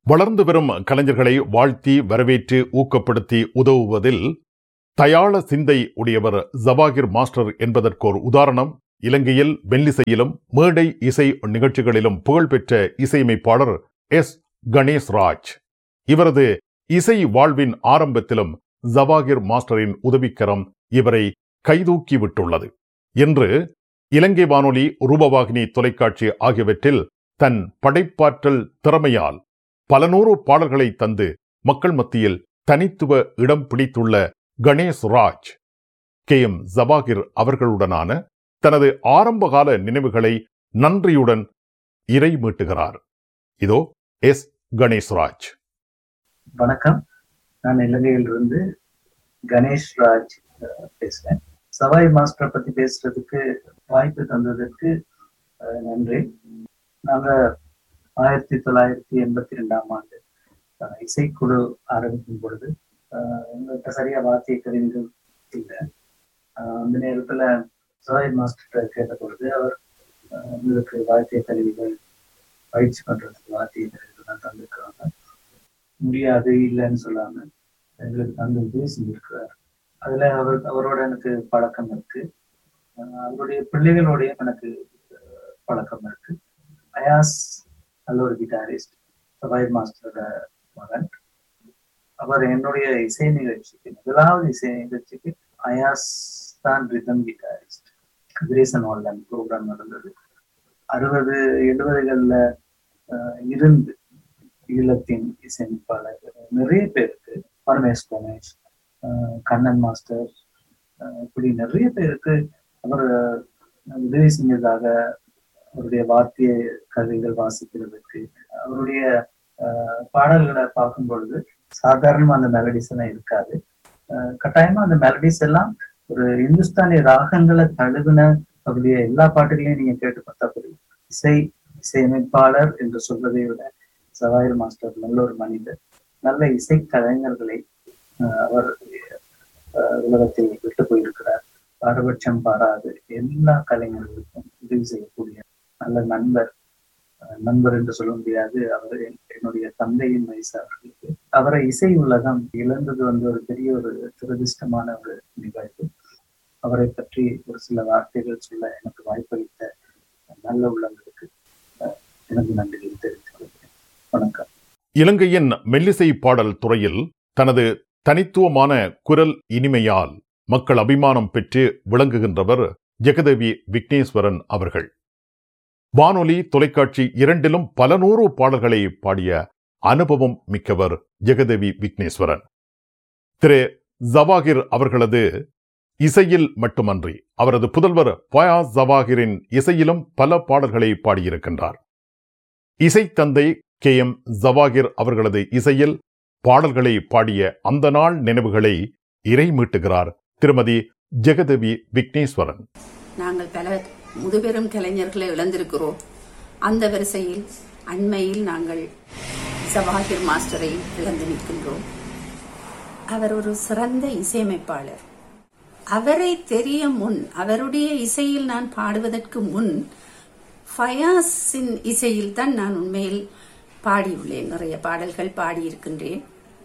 வளர்ந்து வரும் கலைஞர்களை வாழ்த்தி வரவேற்று ஊக்கப்படுத்தி உதவுவதில் தயாள சிந்தை உடையவர் ஜவாகிர் மாஸ்டர் என்பதற்கோர் உதாரணம் இலங்கையில் மெல்லிசையிலும் மேடை இசை நிகழ்ச்சிகளிலும் புகழ்பெற்ற இசையமைப்பாளர் எஸ் கணேஷ் ராஜ் இவரது இசை வாழ்வின் ஆரம்பத்திலும் ஜவாகிர் மாஸ்டரின் உதவிக்கரம் இவரை கைதூக்கி விட்டுள்ளது இன்று இலங்கை வானொலி ரூபவாகினி தொலைக்காட்சி ஆகியவற்றில் தன் படைப்பாற்றல் திறமையால் பல நூறு பாடல்களை தந்து மக்கள் மத்தியில் தனித்துவ இடம் பிடித்துள்ள கணேஷ் ராஜ் கே எம் ஜவாகிர் அவர்களுடனான தனது ஆரம்பகால நினைவுகளை நன்றியுடன் இறை மீட்டுகிறார் இதோ எஸ் கணேஷ் ராஜ் வணக்கம் நான் இலங்கையிலிருந்து கணேஷ் ராஜ் அஹ், பேசுறேன் சவாய் மாஸ்டர் பத்தி பேசுறதுக்கு வாய்ப்பு தந்ததற்கு அஹ், நன்றி நாங்க ஆயிரத்தி தொள்ளாயிரத்தி எண்பத்தி ரெண்டாம் ஆண்டு அஹ், இசைக்குழு ஆரம்பிக்கும் பொழுது அஹ், எங்கள்கிட்ட சரியா வாத்திய கருவிகள் இல்லை அஹ், அந்த நேரத்துல சவாய் மாஸ்டர் கேட்ட பொழுது அவர் அஹ், எங்களுக்கு வாத்திய கருவிகள் பயிற்சி பண்றதுக்கு வாத்திய கருவிகள் தான் தந்திருக்கிறாங்க முடியாது இல்லைன்னு சொல்லாம எங்களுக்கு தந்து உதவி செஞ்சிருக்கிறார் அதுல அவர் அவரோட எனக்கு பழக்கம் இருக்கு அஹ் அவருடைய பிள்ளைகளோடையும் எனக்கு அஹ், பழக்கம் இருக்கு அயாஸ் நல்ல ஒரு கிட்டாரிஸ்ட் சபாய் மாஸ்டரோட மகன் அவர் என்னுடைய இசை நிகழ்ச்சிக்கு முதலாவது இசை நிகழ்ச்சிக்கு அயாஸ் தான் rhythm guitarist Kathiresan online program நடந்தது அறுபது எழுபதுகள்ல அஹ், இருந்து ஈழத்தின் இசையமைப்பாளர் நிறைய பேருக்கு பரமேஷ் கணேஷ் அஹ் கண்ணன் மாஸ்டர் அஹ் இப்படி நிறைய பேருக்கு அவர் அஹ், உதவி செஞ்சதாக அவருடைய வாத்திய கருவிகள் வாசிக்கிறதுக்கு அவருடைய அஹ், பாடல்களை பார்க்கும் பொழுது சாதாரணமா அந்த மெலடிஸ் எல்லாம் இருக்காது அஹ், கட்டாயமா அந்த மெலடிஸ் எல்லாம் ஒரு இந்துஸ்தானி ராகங்களை தழுவின அவருடைய எல்லா பாட்டுகளையும் நீங்க கேட்டு பார்த்தா புரியும் இசை இசையமைப்பாளர் என்று சொல்வதை விட சவாயர் மாஸ்டர் நல்ல ஒரு மனிதர் நல்ல இசை கலைஞர்களை அஹ், அவர் அஹ், உலகத்தில் விட்டு போயிருக்கிறார் பாரபட்சம் பாராது எல்லா கலைஞர்களுக்கும் உதவி செய்யக்கூடிய நல்ல நண்பர் அஹ், நண்பர் என்று சொல்ல முடியாது அவர் என்- என்னுடைய தந்தையின் வயசு அவர்களுக்கு அவரை இசை உலகம் இழந்தது வந்து ஒரு பெரிய ஒரு துரதிர்ஷ்டமான ஒரு நிகழ்வு அவரை பற்றி ஒரு சில வார்த்தைகள் சொல்ல எனக்கு வாய்ப்பளித்த நல்ல உள்ளங்களுக்கு அஹ், எனது நன்றிகளை தெரிவித்துக் கொள்கிறேன் வணக்கம் இலங்கையின் மெல்லிசை பாடல் துறையில் தனது தனித்துவமான குரல் இனிமையால் மக்கள் அபிமானம் பெற்று விளங்குகின்றவர் ஜெகதேவி விக்னேஸ்வரன் அவர்கள் வானொலி தொலைக்காட்சி இரண்டிலும் பல நூறு பாடல்களை பாடிய அனுபவம் மிக்கவர் ஜெகதேவி விக்னேஸ்வரன் திரு ஜவாகிர் அவர்களது இசையில் மட்டுமன்றி அவரது புதல்வர் பயாஸ் ஜவாகிரின் இசையிலும் பல பாடல்களை பாடியிருக்கின்றார் இசை தந்தை கே எம் ஜவாகிர் அவர்களது இசையில் பாடல்களை பாடிய அந்த நாள் நினைவுகளை இறை மீட்டுகிறார் திருமதி ஜெகதேவி விக்னேஸ்வரன் நாங்கள் பல முதுபெரும் கலைஞர்களை இழந்திருக்கிறோம் அந்த வரிசையில் அண்மையில் நாங்கள் சவாகிர் மாஸ்டரை இழந்து நிற்கின்றோம் அவர் ஒரு சிறந்த இசையமைப்பாளர் அவரை தெரிய முன் அவருடைய இசையில் நான் பாடுவதற்கு முன் ஃபயாஸின் இசையில் தான் நான் உண்மையில் பாடியுள்ளேன் நிறைய பாடல்கள் பாடியிருக்கின்றேன்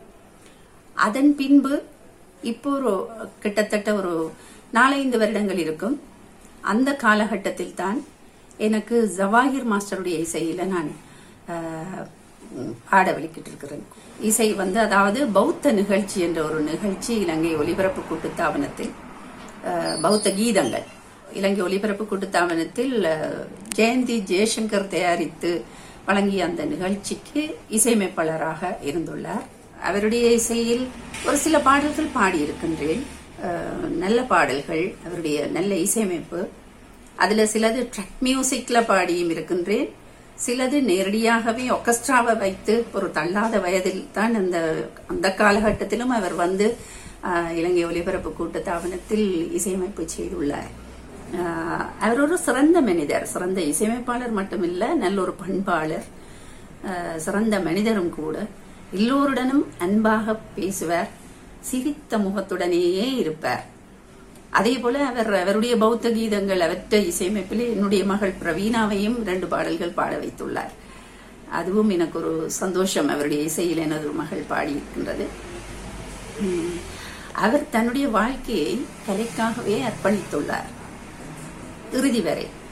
அதன் பின்பு இப்போ ஒரு கிட்டத்தட்ட ஒரு நாலைந்து வருடங்கள் இருக்கும் அந்த காலகட்டத்தில் தான் எனக்கு ஜவாஹிர் மாஸ்டருடைய இசையில நான் ஆஹ், பாட வலிக்கிட்டு இருக்கிறேன் இசை வந்து அதாவது பௌத்த நிகழ்ச்சி என்ற ஒரு நிகழ்ச்சி இலங்கை ஒலிபரப்பு கூட்டுத்தாபனத்தில் ஆஹ், பௌத்த கீதங்கள் இலங்கை ஒலிபரப்பு கூட்டுத்தாபனத்தில் ஆஹ், ஜெயந்தி ஜெயசங்கர் தயாரித்து வழங்கிய அந்த நிகழ்ச்சிக்கு இசையமைப்பாளராக இருந்துள்ளார் அவருடைய இசையில் ஒரு சில பாடல்கள் பாடியிருக்கின்றேன் அஹ், நல்ல பாடல்கள் அவருடைய நல்ல இசையமைப்பு அதுல சிலது ட்ரக் மியூசிக்ல பாடியும் இருக்கின்றேன் சிலது நேரடியாகவே ஒர்கஸ்ட்ராவை வைத்து ஒரு தள்ளாத வயதில் தான் அந்த அந்த காலகட்டத்திலும் அவர் வந்து அஹ், இலங்கை ஒலிபரப்பு கூட்டத்தாபனத்தில் இசையமைப்பு செய்துள்ளார் அஹ், அவர் ஒரு சிறந்த மனிதர் சிறந்த இசையமைப்பாளர் மட்டுமில்ல நல்ல ஒரு பண்பாளர் அஹ், சிறந்த மனிதரும் கூட எல்லோருடனும் அன்பாக பேசுவார் சிரித்த முகத்துடனேயே இருப்பார் அதே போல அவர் அவருடைய பௌத்த கீதங்கள் அவற்றை இசையமைப்பில் என்னுடைய மகள் பிரவீணாவையும் ரெண்டு பாடல்கள் பாட வைத்துள்ளார் அதுவும் எனக்கு ஒரு சந்தோஷம் அவருடைய இசையில் எனது ஒரு மகள் பாடியிருக்கின்றது உம், அவர் தன்னுடைய வாழ்க்கையை கலைக்காகவே அர்ப்பணித்துள்ளார் இறுதி வரை